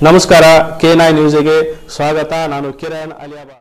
ನಮಸ್ಕಾರ ಕೆ ನೈ ನ್ಯೂಸ್ಗೆ ಸ್ವಾಗತ ನಾನು ಕಿರಣ್ ಅಲಿಯಾಬಾದ್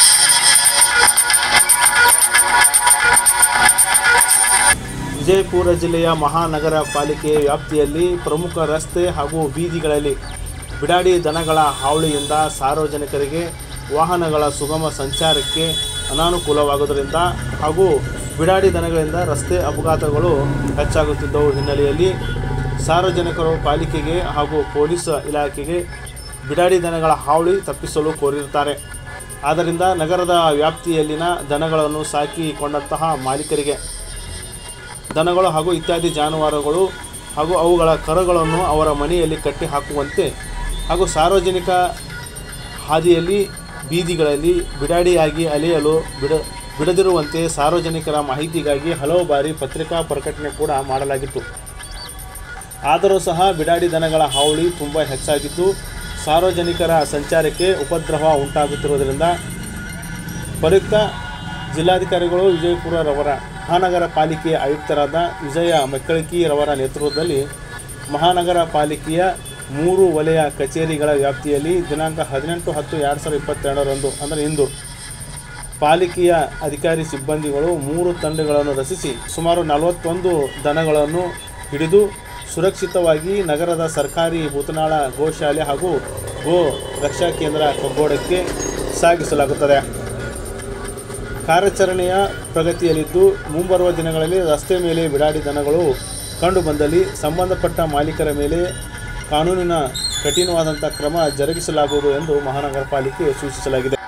ವಿಜಯಪುರ ಜಿಲ್ಲೆಯ ಮಹಾನಗರ ಪಾಲಿಕೆ ವ್ಯಾಪ್ತಿಯಲ್ಲಿ ಪ್ರಮುಖ ರಸ್ತೆ ಹಾಗೂ ಬೀದಿಗಳಲ್ಲಿ ಬಿಡಾಡಿ ದನಗಳ ಹಾವಳಿಯಿಂದ ಸಾರ್ವಜನಿಕರಿಗೆ ವಾಹನಗಳ ಸುಗಮ ಸಂಚಾರಕ್ಕೆ ಅನಾನುಕೂಲವಾಗುವುದರಿಂದ ಹಾಗೂ ಬಿಡಾಡಿ ದನಗಳಿಂದ ರಸ್ತೆ ಅಪಘಾತಗಳು ಹೆಚ್ಚಾಗುತ್ತಿದ್ದವು ಹಿನ್ನೆಲೆಯಲ್ಲಿ ಸಾರ್ವಜನಿಕರು ಪಾಲಿಕೆಗೆ ಹಾಗೂ ಪೊಲೀಸ್ ಇಲಾಖೆಗೆ ಬಿಡಾಡಿ ದನಗಳ ಹಾವಳಿ ತಪ್ಪಿಸಲು ಕೋರಿರುತ್ತಾರೆ ಆದ್ದರಿಂದ ನಗರದ ವ್ಯಾಪ್ತಿಯಲ್ಲಿನ ದನಗಳನ್ನು ಸಾಕಿಕೊಂಡಂತಹ ಮಾಲೀಕರಿಗೆ ದನಗಳು ಹಾಗೂ ಇತ್ಯಾದಿ ಜಾನುವಾರುಗಳು ಹಾಗೂ ಅವುಗಳ ಕರುಗಳನ್ನು ಅವರ ಮನೆಯಲ್ಲಿ ಕಟ್ಟಿ ಹಾಕುವಂತೆ ಹಾಗೂ ಸಾರ್ವಜನಿಕ ಹಾದಿಯಲ್ಲಿ ಬೀದಿಗಳಲ್ಲಿ ಬಿಡಾಡಿಯಾಗಿ ಅಲೆಯಲು ಬಿಡ ಬಿಡದಿರುವಂತೆ ಸಾರ್ವಜನಿಕರ ಮಾಹಿತಿಗಾಗಿ ಹಲವು ಬಾರಿ ಪತ್ರಿಕಾ ಪ್ರಕಟಣೆ ಕೂಡ ಮಾಡಲಾಗಿತ್ತು ಆದರೂ ಸಹ ಬಿಡಾಡಿ ದನಗಳ ಹಾವಳಿ ತುಂಬ ಹೆಚ್ಚಾಗಿದ್ದು ಸಾರ್ವಜನಿಕರ ಸಂಚಾರಕ್ಕೆ ಉಪದ್ರವ ಉಂಟಾಗುತ್ತಿರುವುದರಿಂದ ಪ್ರಯುಕ್ತ ಜಿಲ್ಲಾಧಿಕಾರಿಗಳು ವಿಜಯಪುರರವರ ಮಹಾನಗರ ಪಾಲಿಕೆಯ ಆಯುಕ್ತರಾದ ವಿಜಯ ಮೆಕ್ಕಳಕಿರವರ ನೇತೃತ್ವದಲ್ಲಿ ಮಹಾನಗರ ಪಾಲಿಕೆಯ ಮೂರು ವಲಯ ಕಚೇರಿಗಳ ವ್ಯಾಪ್ತಿಯಲ್ಲಿ ದಿನಾಂಕ ಹದಿನೆಂಟು ಹತ್ತು ಎರಡು ಸಾವಿರದ ಇಪ್ಪತ್ತೆರಡರಂದು ಅಂದರೆ ಇಂದು ಪಾಲಿಕೆಯ ಅಧಿಕಾರಿ ಸಿಬ್ಬಂದಿಗಳು ಮೂರು ತಂಡಗಳನ್ನು ರಚಿಸಿ ಸುಮಾರು ನಲವತ್ತೊಂದು ದನಗಳನ್ನು ಹಿಡಿದು ಸುರಕ್ಷಿತವಾಗಿ ನಗರದ ಸರ್ಕಾರಿ ಭೂತನಾಳ ಗೋಶಾಲೆ ಹಾಗೂ ಗೋ ರಕ್ಷಾ ಕೇಂದ್ರ ಕಗ್ಗೋಡಕ್ಕೆ ಸಾಗಿಸಲಾಗುತ್ತದೆ ಕಾರ್ಯಾಚರಣೆಯ ಪ್ರಗತಿಯಲ್ಲಿದ್ದು ಮುಂಬರುವ ದಿನಗಳಲ್ಲಿ ರಸ್ತೆ ಮೇಲೆ ಬಿಡಾಡಿ ದನಗಳು ಕಂಡುಬಂದಲ್ಲಿ ಸಂಬಂಧಪಟ್ಟ ಮಾಲೀಕರ ಮೇಲೆ ಕಾನೂನಿನ ಕಠಿಣವಾದಂಥ ಕ್ರಮ ಜರುಗಿಸಲಾಗುವುದು ಎಂದು ಮಹಾನಗರ ಪಾಲಿಕೆ ಸೂಚಿಸಲಾಗಿದೆ